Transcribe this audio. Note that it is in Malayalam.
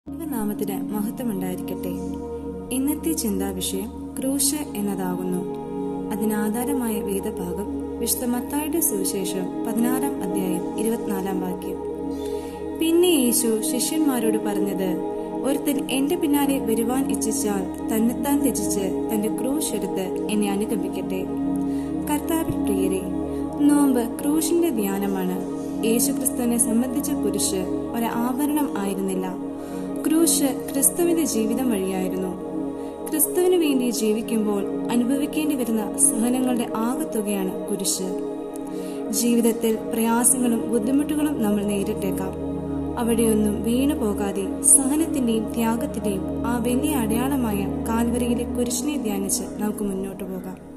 ദൈവനാമത്തിന് മഹത്വമുണ്ടായിരിക്കട്ടെ ഇന്നത്തെ ചിന്താവിഷയം ക്രൂശ് എന്നതാകുന്നു അതിനാധാരമായ വേദഭാഗം വിശുദ്ധ മത്തായുടെ സുവിശേഷം പതിനാറാം അധ്യായം ഇരുപത്തിനാലാം വാക്യം പിന്നെ യേശു ശിഷ്യന്മാരോട് പറഞ്ഞത് ഒരുത്തൻ എന്റെ പിന്നാലെ വരുവാൻ ഇച്ഛിച്ചാൽ തന്നെത്താൻ ത്യജിച്ച് തന്റെ ക്രൂശ് എടുത്ത് എന്നെ അനുഗമിക്കട്ടെ കർത്താവിൽ പ്രിയരെ നോമ്പ് ക്രൂശിന്റെ ധ്യാനമാണ് യേശുക്രിസ്തുവിനെ സംബന്ധിച്ച കുരിശ് ഒരു ആഭരണം ആയിരുന്നില്ല ക്രൂശ് ക്രിസ്തുവിന്റെ ജീവിതം വഴിയായിരുന്നു ക്രിസ്തുവിന് വേണ്ടി ജീവിക്കുമ്പോൾ അനുഭവിക്കേണ്ടി വരുന്ന സഹനങ്ങളുടെ ആകത്തുകയാണ് കുരിശ് ജീവിതത്തിൽ പ്രയാസങ്ങളും ബുദ്ധിമുട്ടുകളും നമ്മൾ നേരിട്ടേക്കാം അവിടെയൊന്നും വീണു പോകാതെ സഹനത്തിന്റെയും ത്യാഗത്തിന്റെയും ആ വലിയ അടയാളമായ കാൽവരിയിലെ കുരിശിനെ ധ്യാനിച്ച് നമുക്ക് മുന്നോട്ട് പോകാം